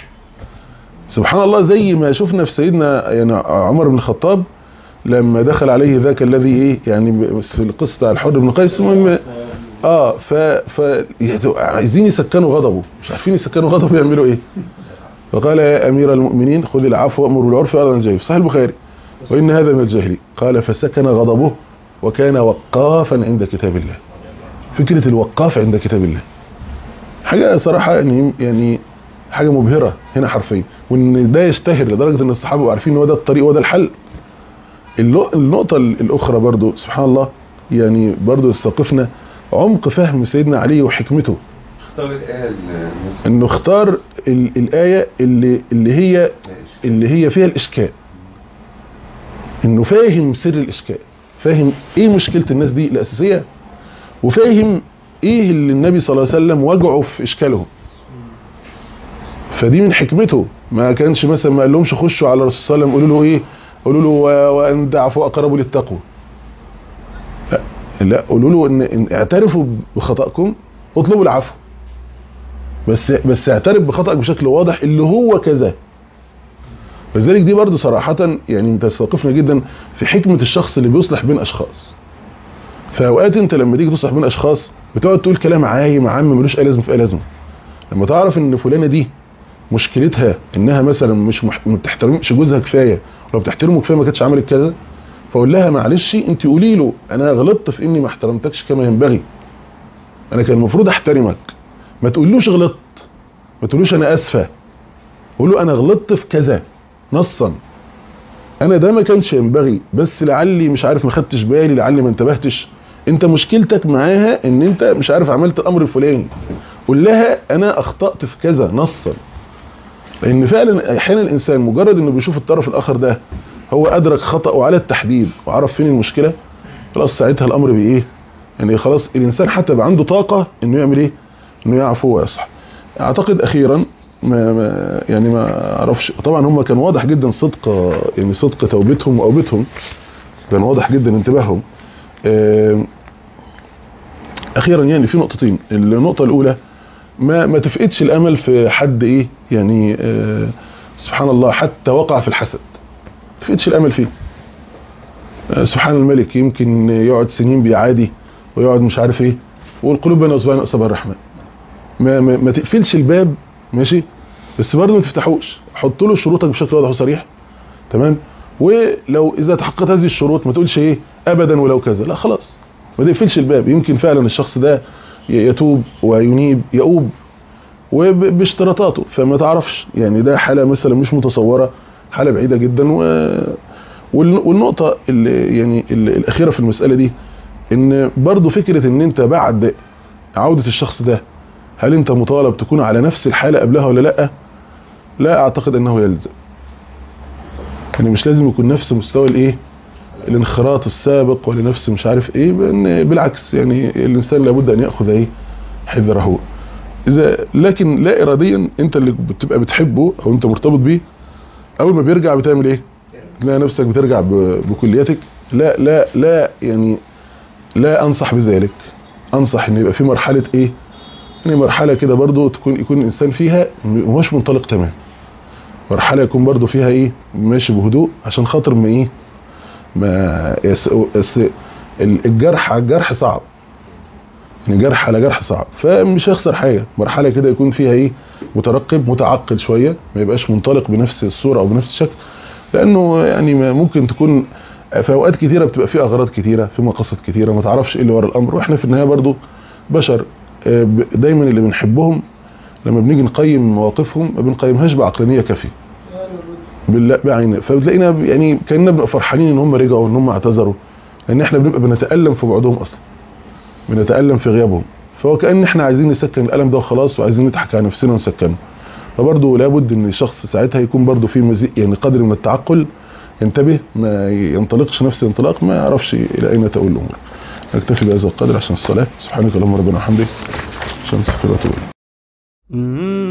سبحان الله زي ما شفنا في سيدنا يعني عمر بن الخطاب لما دخل عليه ذاك الذي ايه يعني في القصه بتاع الحر بن قيس المهم اه ف ف عايزين يسكنوا غضبه مش عارفين يسكنوا غضبه يعملوا ايه فقال يا امير المؤمنين خذ العفو وامر بالعرف واعرض عن الجاهل صحيح البخاري وان هذا من الجاهلين قال فسكن غضبه وكان وقافا عند كتاب الله فكره الوقاف عند كتاب الله حاجه صراحه يعني يعني حاجه مبهره هنا حرفيا وان ده يشتهر لدرجه ان الصحابه بقوا عارفين ان هو ده الطريق وده الحل اللو- النقطه الاخرى برضو سبحان الله يعني برضو استوقفنا عمق فهم سيدنا علي وحكمته اختار الآية المصرية انه اختار ال- الايه اللي اللي هي اللي هي فيها الاشكال انه فاهم سر الاشكال فاهم ايه مشكله الناس دي الاساسيه وفاهم ايه اللي النبي صلى الله عليه وسلم وجعه في اشكالهم فدي من حكمته ما كانش مثلا ما قالهمش خشوا على الرسول صلى الله عليه وسلم قولوا له ايه قولوا له و- وان تعفوا اقرب للتقوى لا لا قولوا له ان, إن اعترفوا بخطأكم اطلبوا العفو بس بس اعترف بخطأك بشكل واضح اللي هو كذا لذلك دي برضه صراحة يعني انت استوقفنا جدا في حكمة الشخص اللي بيصلح بين اشخاص في اوقات انت لما تيجي تصلح بين اشخاص بتقعد تقول كلام عايم عام ملوش اي لازمه في اي لازمه لما تعرف ان فلانه دي مشكلتها انها مثلا مش مح... ما بتحترمش جوزها كفايه ولو بتحترمه كفايه ما كانتش عملت كذا فاقول لها معلش انت قولي له انا غلطت في اني ما احترمتكش كما ينبغي انا كان المفروض احترمك ما تقولوش غلطت ما تقولوش انا اسفه قول له انا غلطت في كذا نصا انا ده ما كانش ينبغي بس لعلي مش عارف ما خدتش بالي لعلي ما انتبهتش انت مشكلتك معاها ان انت مش عارف عملت الامر الفلاني قول لها انا اخطأت في كذا نصا لان فعلا احيانا الانسان مجرد انه بيشوف الطرف الاخر ده هو ادرك خطأه على التحديد وعرف فين المشكلة خلاص ساعتها الامر بايه يعني خلاص الانسان حتى بقى عنده طاقة انه يعمل ايه انه يعفو ويصح اعتقد اخيرا ما ما يعني ما اعرفش طبعا هم كان واضح جدا صدق يعني صدق توبتهم واوبتهم كان واضح جدا انتباههم آم، اخيرا يعني في نقطتين النقطة الاولى ما ما تفقدش الامل في حد ايه يعني آه، سبحان الله حتى وقع في الحسد ما تفقدش الامل فيه آه، سبحان الملك يمكن يقعد سنين بيعادي ويقعد مش عارف ايه والقلوب بين اصبعين اصابع الرحمن ما, ما, ما تقفلش الباب ماشي بس برضه ما تفتحوش حط له شروطك بشكل واضح وصريح تمام ولو اذا تحققت هذه الشروط ما تقولش ايه ابدا ولو كذا لا خلاص ما تقفلش الباب يمكن فعلا الشخص ده يتوب وينيب يؤوب وباشتراطاته فما تعرفش يعني ده حالة مثلا مش متصورة حالة بعيدة جدا و... والن- والنقطة اللي يعني اللي الأخيرة في المسألة دي إن برضو فكرة إن أنت بعد عودة الشخص ده هل أنت مطالب تكون على نفس الحالة قبلها ولا لأ؟ لا أعتقد أنه يلزم يعني مش لازم يكون نفس مستوى الإيه؟ الانخراط السابق ولا نفس مش عارف إيه بأن بالعكس يعني الإنسان لابد أن يأخذ إيه؟ حذره إذا لكن لا إراديا أنت اللي بتبقى بتحبه أو أنت مرتبط بيه أول ما بيرجع بتعمل إيه؟ تلاقي نفسك بترجع ب- بكليتك لا لا لا يعني لا انصح بذلك انصح ان يبقى في مرحله ايه يعني مرحله كده برضو تكون يكون الانسان فيها مش منطلق تمام مرحله يكون برضو فيها ايه ماشي بهدوء عشان خاطر ما ايه ما يس يس الجرح على الجرح صعب يعني جرح على جرح صعب فمش هيخسر حاجه مرحله كده يكون فيها ايه مترقب متعقل شويه ما يبقاش منطلق بنفس الصوره او بنفس الشكل لانه يعني ما ممكن تكون في اوقات كتيره بتبقى في اغراض كتيره في مقاصد كتيره ما تعرفش ايه اللي ورا الامر واحنا في النهايه برضو بشر آه، ب- دايما اللي بنحبهم لما بنيجي نقيم مواقفهم ما بنقيمهاش بعقلانيه كافيه بالله بعين فبتلاقينا ب- يعني كاننا بنبقى فرحانين ان هم رجعوا ان هم اعتذروا لان احنا بنبقى بنتالم في بعدهم اصلا بنتالم في غيابهم فهو كان احنا عايزين نسكن الالم ده وخلاص وعايزين نضحك على نفسنا ونسكنه فبرضه لابد ان الشخص ساعتها يكون برضه في مزيد يعني قدر من التعقل ينتبه ما ينطلقش نفس الانطلاق ما يعرفش الى اين تؤول الامور نكتفي بهذا القدر عشان الصلاه سبحانك اللهم ربنا وبحمدك عشان نستغفر واتوب إليك.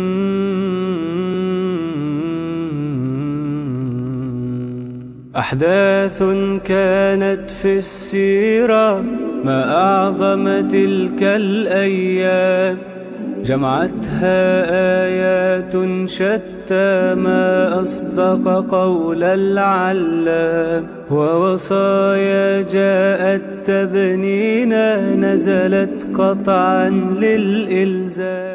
أحداث كانت في السيرة ما أعظم تلك الأيام جمعتها آيات شتى ما أصدق قول العلام ووصايا جاءت تبنينا نزلت قطعا للإلزام